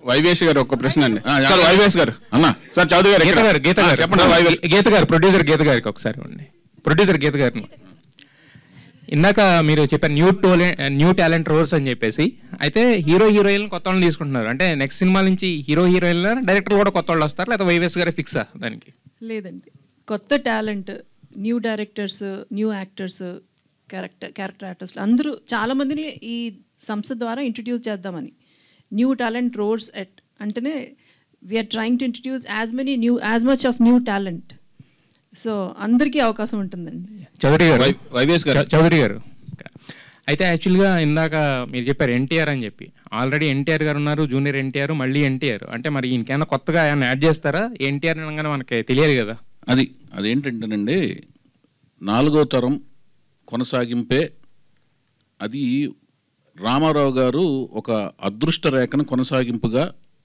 వైవేష్ గారు ఒక ప్రశ్న అండి ఆ, యా- సార్ వైవేష్ గారు అన్నా సార్ చౌదరి గారు గీత ఇక్కడ. గారు గీత ఆ, గారు చెప్పండి వైవేష్ గీత గారు ప్రొడ్యూసర్ గీత గారికి ఒకసారి ఇవ్వండి ప్రొడ్యూసర్ గీత గారిని ఇందాక మీరు చెప్పారు న్యూ టోలె న్యూ టాలెంట్ రోల్స్ అని చెప్పేసి అయితే హీరో హీరోయిన్ కొత్త వాళ్ళని తీసుకుంటున్నారు అంటే నెక్స్ట్ సినిమా నుంచి హీరో హీరోయిన్ డైరెక్టర్ కూడా కొత్త వాళ్ళు వస్తారు లేదా వైవేస్ గారే ఫిక్సా దానికి లేదండి కొత్త talent new directors new actors character character ఆర్టిస్టులు అందరూ చాలా మందిని ఈ సంస్థ ద్వారా ఇంట్రడ్యూస్ చేద్దామని న్యూ టాలెంట్ రోడ్స్ ఎట్ అంటేనే we're trying to introduce as many new as much of new talent so అందరికీ అవకాశం ఉంటుందండి చౌదరి గారు వై- వైవేష్ గారు చౌ- చౌదరి గారు అయితే యాక్చువల్గా ఇందాక మీరు చెప్పారు ఎన్టీఆర్ అని చెప్పి ఆల్రెడీ ఎన్టీఆర్ గారు ఉన్నారు జూనియర్ ఎన్టీఆర్ మళ్ళీ ఎన్టీఆర్ అంటే మరి ఈయనకైనా కొత్తగా ఏమైనా యాడ్ చేస్తారా ఎన్టీఆర్ అనగానే మనకి తెలియదు కదా అది అదేంటంటేనండి నాలుగో తరం కొనసాగింపే అది రామారావు గారు ఒక అదృష్ట రేఖను కొనసాగింపుగా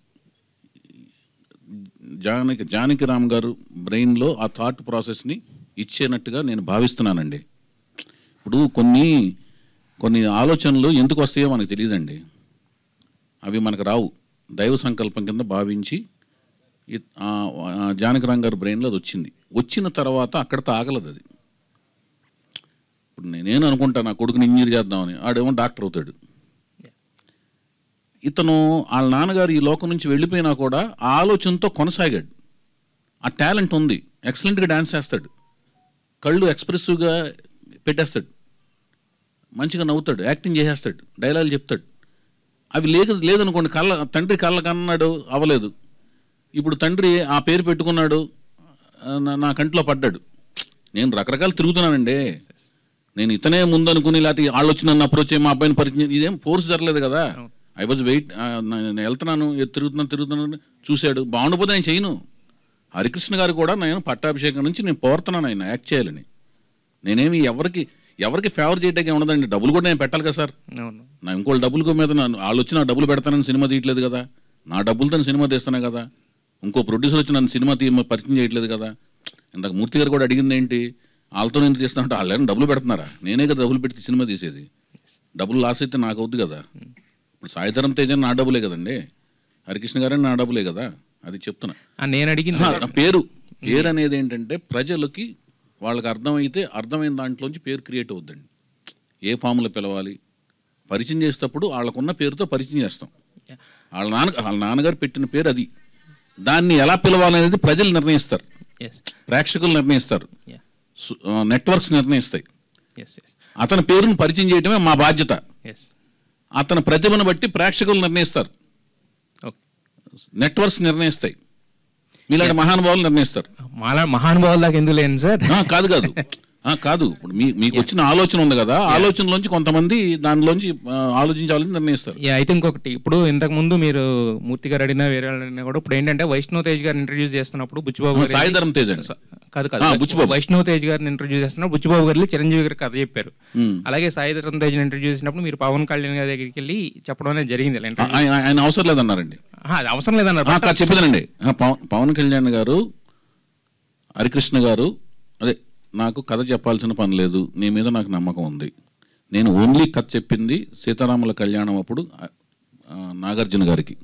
జానకి జానకి రామ్ గారు బ్రెయిన్లో ఆ థాట్ ప్రాసెస్ని ఇచ్చేనట్టుగా నేను భావిస్తున్నానండి ఇప్పుడు కొన్ని కొన్ని ఆలోచనలు ఎందుకు వస్తాయో మనకు తెలియదండి అవి మనకు రావు దైవ సంకల్పం కింద భావించి ఇ- ఆ, ఆ జానకిరామ్ గారి బ్రెయిన్లో అది వచ్చింది వచ్చిన తర్వాత అక్కడితో ఆగలదు అది ఇప్పుడు నే- నేను అనుకుంటా నా కొడుకుని ఇంజనీర్ చేద్దామని ఆడేమో డాక్టర్ అవుతాడు ఇతను వాళ్ళ నాన్నగారు ఈ లోకం నుంచి వెళ్ళిపోయినా కూడా ఆ ఆలోచనతో కొనసాగాడు ఆ టాలెంట్ ఉంది ఎక్సలెంట్గా డాన్స్ చేస్తాడు కళ్ళు ఎక్స్ప్రెసివ్గా పెట్టేస్తాడు మంచిగా నవ్వుతాడు యాక్టింగ్ చేసేస్తాడు డైలాగులు చెప్తాడు అవి లేదు లేదనుకోండి కళ్ళ తండ్రి కళ్ళ కన్నాడు అవ్వలేదు ఇప్పుడు తండ్రి ఆ పేరు పెట్టుకున్నాడు ఆ, నా- నా కంట్లో పడ్డాడు నేను రకరకాలు తిరుగుతున్నానండి నేను ఇతనే ముందు అనుకుని లేకపోతే వాళ్ళు వచ్చి నన్ను అప్రోచ్ అయ్యి మా అబ్బాయిని పరిచయం ఇదేం ఫోర్స్ జరగలేదు కదా ఐ వాజ్ వెయిట్ నేను వెళ్తున్నాను ఏ తిరుగుతున్నాను తిరుగుతున్నాను చూశాడు బాగుండిపోతే నేను చేయను హరికృష్ణ గారు కూడా నేను పట్టాభిషేకం నుంచి నేను పోరుతున్నాను ఆయన యాక్ట్ చేయాలని నేనేమి ఎవరికి ఎవరికి ఫేవర్ చేయడానికి ఉండదండి డబ్బులు కూడా నేను పెట్టాలి కదా సార్ అవును నా ఇంకోళ్ళ డబ్బుల మీద నన్ను వాళ్ళు వచ్చి నా డబ్బులు పెడతానని సినిమా తీయట్లేదు కదా నా డబ్బులతో నేను సినిమా తీస్తానే కదా ఇంకో ప్రొడ్యూసర్ వచ్చి నన్ను సినిమా తీ పరిచయం చేయట్లేదు కదా ఇందాక మూర్తి గారు కూడా అడిగింది ఏంటి వాళ్ళతో నేను తీస్తానంటే వాళ్ళు ఏమైనా డబ్బులు పెడుతున్నారా నేనే కదా డబ్బులు పెట్టి సినిమా తీసేది డబ్బులు లాస్ అయితే నాకు అవుద్ది కదా ఇప్పుడు సాయిధరం తేజ నా డబ్బులే కదండి హరికృష్ణ గారని నా డబ్బులే కదా అది చెప్తున్నా ఆ, నేను అడిగింది ఆ, నా పేరు పేరు అనేది ఏంటంటే ప్రజలకి వాళ్ళకి అర్థమైతే అర్థమైన దాంట్లోంచి పేరు క్రియేట్ అవుద్దండి ఏ ఫామ్లో పిలవాలి పరిచయం చేసేటప్పుడు వాళ్ళకున్న పేరుతో పరిచయం చేస్తాం వాళ్ళ నాన్న వాళ్ళ నాన్నగారు పెట్టిన పేరు అది దాన్ని ఎలా పిలవాలనేది ప్రజలు నిర్ణయిస్తారు ఎస్ ప్రేక్షకులు నిర్ణయిస్తారు సు- ఆ, నెట్వర్క్స్ నిర్ణయిస్తాయి ఎస్ ఎస్ అతని పేరును పరిచయం చేయడమే మా బాధ్యత ఎస్ అతని ప్రతిభను బట్టి ప్రేక్షకులు నిర్ణయిస్తారు ఓకే నెట్వర్క్స్ నిర్ణయిస్తాయి మీలాంటి మహానుభావులు నిర్ణయిస్తారు మాలా మహానుభావుల దాకా ఎందుకు లేను సార్ ఆ, కాదు కాదు ఆ, కాదు ఇప్పుడు మీ మీకు వచ్చిన ఆలోచన ఉంది కదా ఆలోచనలోంచి కొంతమంది దానిలోంచి ఆ, ఆలోచించి ఆలోచించి నిర్ణయిస్తారు యా, అయితే ఇంకొకటి ఇప్పుడు ఇంతకు ముందు మీరు మూర్తి గారు అడిగినా వేరే వాళ్ళు అడిగినా కూడా ఇప్పుడు ఏంటంటే వైష్ణవ్ తేజ్ గారిని ఇంట్రడ్యూస్ చేస్తున్నప్పుడు బుచ్చిబాబు గారు సాయి ధరమ్ తేజ్ అండి కాదు ఆ, కాదు బుచ్చిబాబు. వైష్ణవ్ తేజ్ గారిని ఇంట్రడ్యూస్ చేస్తున్నప్పుడు బుచ్చిబాబు గారు చిరంజీవి గారికి కథ చెప్పారు ఉమ్. అలాగే సాయి ధరమ్ తేజ్ ఇంట్రడ్యూస్ చేసినప్పుడు మీరు పవన్ కళ్యాణ్ గారి దగ్గరికి వెళ్ళి చెప్పడం అనేది జరిగింది ఇలా ఆ, ఇంటర్వ్యూ. ఆయన ఆయన అవసరం లేదన్నారండి ఆహా, అది అవసరం లేదన్నారు ఆ, కాదు చెప్పేదానండి ఆ, పవన్ పవన్ కళ్యాణ్ గారు హరికృష్ణ గారు అదే నాకు కథ చెప్పాల్సిన పని లేదు నీ మీద నాకు నమ్మకం ఉంది నేను ఓన్లీ కథ చెప్పింది సీతారాముల కళ్యాణం అప్పుడు ఆ, ఆ, నాగార్జున గారికి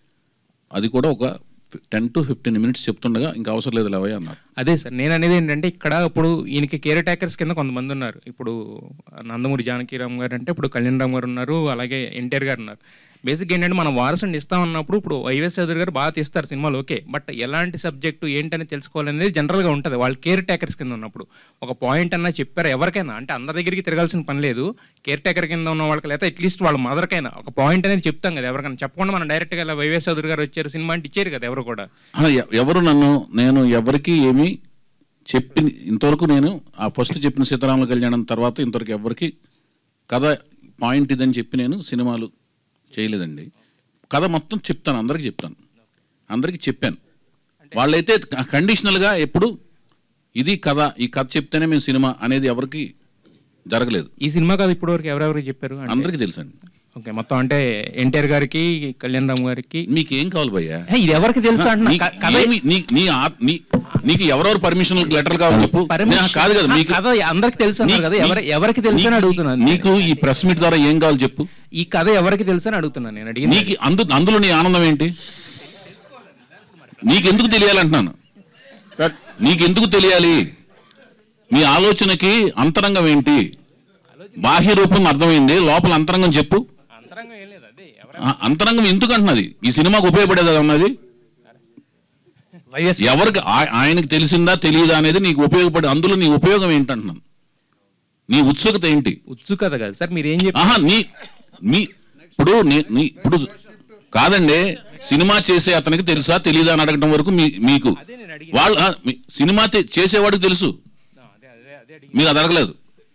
అది కూడా ఒక టెన్ టు ఫిఫ్టీన్ మినిట్స్ చెప్తుండగా ఇంకా అవసరం లేదు లేవయ్య అన్నారు అదే సార్ నేను అనేది ఏంటంటే ఇక్కడ ఇప్పుడు ఈయనకి కేర్ టేకర్స్ కింద కొంతమంది ఉన్నారు ఇప్పుడు నందమూరి జానకిరామ్ గారు అంటే ఇప్పుడు కళ్యాణ్ రామ్ గారు ఉన్నారు అలాగే ఎన్టీఆర్ గారు ఉన్నారు బేసిక్ ఏంటంటే మనం వారసుని ఇస్తామన్నప్పుడు ఇప్పుడు వైఎస్ చౌదరి గారు బాగా తీస్తారు సినిమాలు ఓకే బట్ ఎలాంటి సబ్జెక్టు ఏంటని తెలుసుకోవాలనేది జనరల్గా ఉంటుంది వాళ్ళు కేర్ టేకర్స్ కింద ఉన్నప్పుడు ఒక పాయింట్ అన్నా చెప్పారు ఎవరికైనా అంటే అందరి దగ్గరికి తిరగాల్సిన పని లేదు కేర్ టేకర్ కింద ఉన్న వాళ్ళకి లేదా అట్లీస్ట్ వాళ్ళ మదర్కైనా ఒక పాయింట్ అనేది చెప్తాం కదా ఎవరికైనా చెప్పకుండా మనం డైరెక్ట్గా ఇలా వైఎస్ చౌదరి గారు వచ్చారు సినిమా అంటే ఇచ్చారు కదా ఎవరు కూడా ఆ, ఎ- ఎవరు నన్ను నేను ఎవరికి ఏమీ చెప్పి ఇంతవరకు నేను ఆ ఫస్ట్ చెప్పిన సీతారాముల కళ్యాణం తర్వాత ఇంతవరకు ఎవరికి కథ పాయింట్ ఇదని చెప్పి నేను సినిమాలు చేయలేదండి కథ మొత్తం చెప్తాను అందరికి చెప్తాను అందరికి చెప్పాను వాళ్ళైతే కండిషనల్గా ఎప్పుడు ఇది కథ ఈ కథ చెప్తేనే మేము సినిమా అనేది ఎవరికి జరగలేదు ఈ సినిమా కాదు ఇప్పటి వరకు ఎవరెవరికి చెప్పారు అంటే- అందరికీ తెలుసండి ఓకే మొత్తం అంటే ఎన్టీఆర్ గారికి కళ్యాణ్ రామ్ గారికి మీకు ఏం కావాలి భయ్యా ఏ, ఇది ఎవరికి తెలుసు అంటున్నా నీ- క- కథ ఏమి- నీ నీ ఆత్- నీ నీకు ఎవరెవరు పర్మిషన్ లెటర్ కావాలి చెప్పు Permission- నా- కాదు కదా ఆ మీకు కథ అందరికి తెలుసు అన్నారు నీ- కదా ఎవరి నీ- ఎవరికి తెలుసు అని నీకు- అడుగుతున్నాను నీకు ఈ ప్రెస్ మీట్ ద్వారా ఏం కావాలి చెప్పు ఈ కథ ఎవరికి తెలుసు అని అడుగుతున్నాను నేను అడిగింది నీకు అందు అందులో నీ ఆనందం ఏంటి నీకెందుకు తెలియాలంటున్నాను సార్ నీకెందుకు తెలియాలి నీ ఆలోచనకి అంతరంగం ఏంటి బాహ్య రూపం అర్థమైంది లోపల అంతరంగం చెప్పు ఆ, అంతరంగం ఎందుకు అంటున్నది ఈ సినిమాకు ఉపయోగపడేది అన్నది వైఎస్ ఎవరికి ఆ- ఆయనకు తెలిసిందా తెలియదా అనేది నీకు ఉపయోగపడే అందులో నీ ఉపయోగం ఏంటంటున్నాను నీ ఉత్సుకత ఏంటి ఉత్సుకత కాదు సార్ మీరు ఏం చెప్పి ఆహా నీ నీ ఇప్పుడు నీ నీ ఇప్పుడు కాదండి సినిమా చేసే అతనికి తెలుసా తెలియదా అని అడగటం వరకు మీ మీకు వాళ్ళు ఆ, మీ- సినిమా తె- చేసేవాడికి తెలుసు మీరు అది అడగలేదు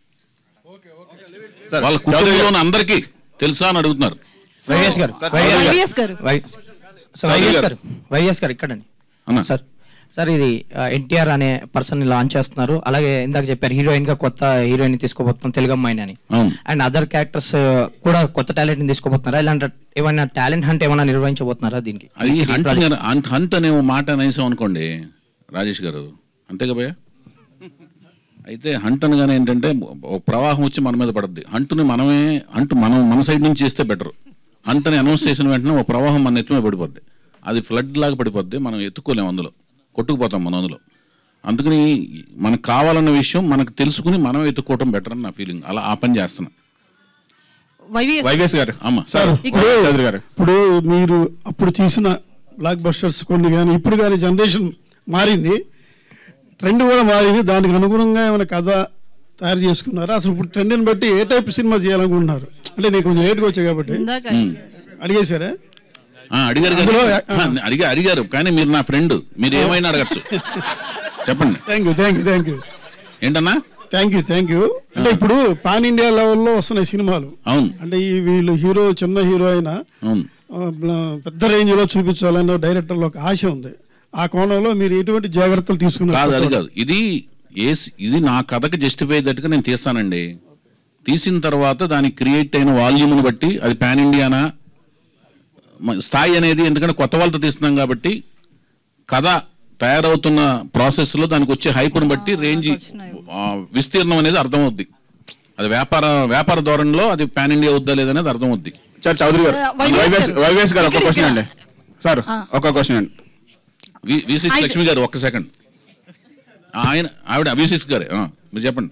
సార్ వాళ్ళ కుటుంబంలో ఉన్న అందరికీ తెలుసా అని అడుగుతున్నారు వైఎస్ గారు సార్, వైఎస్ గారు వైఎస్ గారు వై- సార్, వైఎస్ గారు వైఎస్ గారు ఇక్కడండి అన్న సార్ సార్ ఇది ఎన్టీఆర్ అనే పర్సన్ లాంచ్ చేస్తున్నారు అలాగే ఇందాక చెప్పారు హీరోయిన్ గా కొత్త హీరోయిన్ తీసుకోబోతున్నాం తెలుగు అమ్మాయిని అని అవును అండ్ అదర్ క్యారెక్టర్స్ కూడా కొత్త టాలెంట్ ని తీసుకోబోతున్నారా ఇలాంటి ఏమైనా టాలెంట్ హంట్ ఏమైనా నిర్వహించబోతున్నారా దీనికి అది ఈ హంట్ project- అనే- హంట్ హంట్ అనే ఓ మాట అనేసాం అనుకోండి రాజేష్ గారు అంతేగా భయ్య అయితే హంట్ అనగానే ఏంటంటే ఒక ప్రవాహం వచ్చి మన మీద పడుద్ది హంట్ని మనమే హంట్ మనం మన సైడ్ నుంచి చేస్తే బెటర్ హంట్ని అనౌన్స్ చేసిన వెంటనే ఒక ప్రవాహం మన ఎత్తుమే పడిపోద్ది అది ఫ్లడ్ లాగా పడిపోద్ది మనం ఎత్తుకోలేము అందులో కొట్టుకుపోతాం మనం అందులో అందుకని మనకు కావాలన్న విషయం మనకు తెలుసుకుని మనం ఎత్తుకోవటం బెటర్ అని నా ఫీలింగ్ అలా ఆ పని చేస్తున్నా వైవిఎస్ వైవిఎస్ గారు అమ్మ సార్ ఇక్కడ- చౌదరి గారు ఇప్పుడు మీరు అప్పుడు తీసిన బ్లాక్ బస్టర్స్ కొన్ని కానీ ఇప్పుడు కానీ జనరేషన్ మారింది ట్రెండ్ కూడా మారింది దానికి అనుగుణంగా ఏమైనా కథ తయారు చేసుకున్నారా అసలు ఇప్పుడు ట్రెండ్ని బట్టి ఏ టైప్ సినిమా చేయాలనుకుంటున్నారు అంటే నేను కొంచెం లేట్గా వచ్చా కాబట్టి ఇందాక అడిగేశారా ఆ, అడిగారు కదా? అందులో, ఆ, అడిగా అడిగారు కానీ మీరు నా ఫ్రెండ్ మీరు ఏమైనా అడగచ్చు చెప్పండి thank you thank you thank you ఏంటన్నా థ్యాంక్ యూ థ్యాంక్ యూ అంటే ఇప్పుడు పాన్ ఇండియా లెవెల్లో వస్తున్నాయి సినిమాలు అవును అంటే ఈ వీళ్ళు హీరో చిన్న హీరో అయినా అవును ఆ, బ్ల- పెద్ద రేంజ్లో చూపించాలన్న డైరెక్టర్లో ఒక ఆశ ఉంది ఆ కోణంలో మీరు ఎటువంటి జాగ్రత్తలు కాదు అది తీసుకున్నారు కాదు ఇది ఏ సి- ఇది నా కథకి జస్టిఫై అయ్యేటట్టుగా నేను తీస్తానండి తీసిన తర్వాత దానికి క్రియేట్ అయిన వాల్యూమ్ని బట్టి అది పాన్ ఇండియానా మ- స్థాయి అనేది ఎందుకంటే కొత్త వాళ్ళతో తీస్తున్నాం కాబట్టి కథ తయారవుతున్న ప్రాసెస్లో దానికి వచ్చే హైప్ను బట్టి రేంజ్ విస్తీర్ణం అనేది అర్థమవుద్ది అది వ్యాపార వ్యాపార ధోరణిలో అది పాన్ ఇండియా వద్దా లేదనేది అర్థమవుద్ది సార్ చౌదరి గారు ఆ, వైవిఎస్ వైవిఎస్ గారు. వైవిఎస్ గారు ఒక ఇక్కడ, క్వశ్చన్ ఇక్కడ. అండి సార్ ఒక క్వశ్చన్ అండి వి- వి సిక్స్ అయితే- లక్ష్మి గారు ఒక్క సెకండ్ ఆయన ఆవిడ వి సిక్స్ గారే ఆ, మీరు చెప్పండి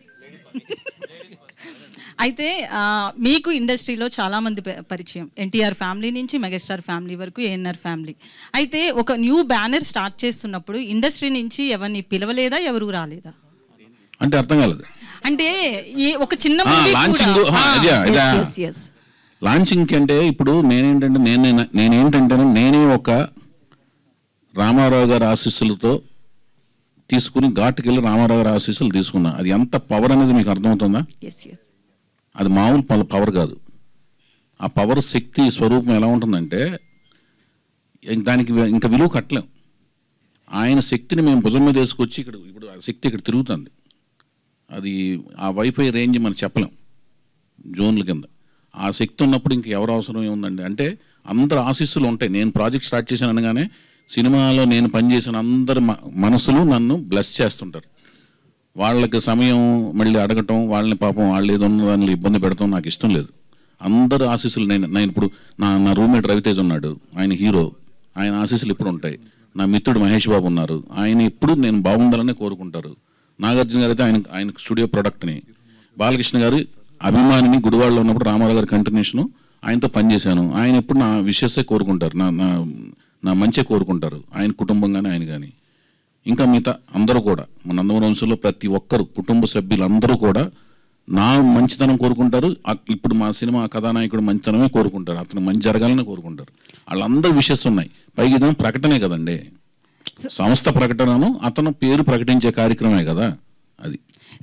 అయితే ఆ, మీకు ఇండస్ట్రీలో చాలా మంది ప- పరిచయం ఎన్టీఆర్ ఫ్యామిలీ నుంచి మెగాస్టార్ ఫ్యామిలీ వరకు ఏఎన్ఆర్ ఫ్యామిలీ అయితే ఒక న్యూ బ్యానర్ స్టార్ట్ చేస్తున్నప్పుడు ఇండస్ట్రీ నుంచి ఎవరిని పిలవలేదా ఎవరు రాలేదా అంటే అర్థం కాలేదు అంటే ఈ ఒక చిన్న ఆ, movie launching, కూడా- ఆ, ఆ, ఇదా, yes, ఇదా. yes, yes. లాంచింగ్ అంటే ఇప్పుడు నేనేంటంటే నేను నేనేంటంటే నేనే ఒక రామారావు గారి ఆశీస్సులతో తీసుకుని ఘాటుకెళ్ళి రామారావు గారి ఆశీస్సులు తీసుకున్నా అది ఎంత పవర్ అనేది మీకు అర్థమవుతుందా Yes, yes. అది మామూలు పల- పవర్ కాదు ఆ పవర్ శక్తి స్వరూపం ఎలా ఉంటుందంటే ఇంక దానికి వి- ఇంకా విలువ కట్టలేం ఆయన శక్తిని మేము భుజం మీద వేసుకొచ్చి ఇక్కడ ఇప్పుడు ఆ శక్తి ఇక్కడ తిరుగుతుంది అది ఆ వైఫై రేంజ్ మనం చెప్పలేం జోన్ల కింద ఆ శక్తి ఉన్నప్పుడు ఇంక ఎవరు అవసరం ఏముందండి అంటే అందరు ఆశీస్సులు ఉంటాయి నేను ప్రాజెక్ట్ స్టార్ట్ చేశాను అనగానే సినిమాలో నేను పనిచేసిన అందరి మ- మనసులు నన్ను బ్లెస్ చేస్తుంటారు వాళ్ళకి సమయం మళ్ళీ అడగటం వాళ్ళని పాపం వాళ్ళు ఏదో ఉన్న దానిలో ఇబ్బంది పెడతాం నాకు ఇష్టం లేదు అందరు ఆశీస్సులు నేను నేను ఇప్పుడు నా నా రూమ్మేట్ రవితేజ్ ఉన్నాడు ఆయన హీరో ఆయన ఆశీస్సులు ఇప్పుడు ఉంటాయి నా మిత్రుడు మహేష్ బాబు ఉన్నారు ఆయన ఎప్పుడు నేను బాగుండాలని కోరుకుంటారు నాగార్జున గారు అయితే ఆయన ఆయన స్టూడియో ప్రొడక్ట్ని బాలకృష్ణ గారు అభిమానిని గుడివాడలో ఉన్నప్పుడు రామారావు గారి కంటిన్యూషను ఆయనతో పనిచేశాను ఆయన ఎప్పుడు నా విషయసే కోరుకుంటారు నా నా నా మంచే కోరుకుంటారు ఆయన కుటుంబం కానీ ఆయన కానీ ఇంకా మిగతా అందరూ కూడా మన నందమూరి వంశంలో ప్రతి ఒక్కరు కుటుంబ సభ్యులందరూ కూడా నా మంచితనం కోరుకుంటారు ఆ- ఇప్పుడు మా సినిమా కథానాయకుడు మంచితనమే కోరుకుంటారు అతను మంచి జరగాలని కోరుకుంటారు వాళ్ళందరూ విషయస్ ఉన్నాయి పైగా ఇదేమో ప్రకటనే కదండి సంస్థ ప్రకటనను అతను పేరు ప్రకటించే కార్యక్రమే కదా అది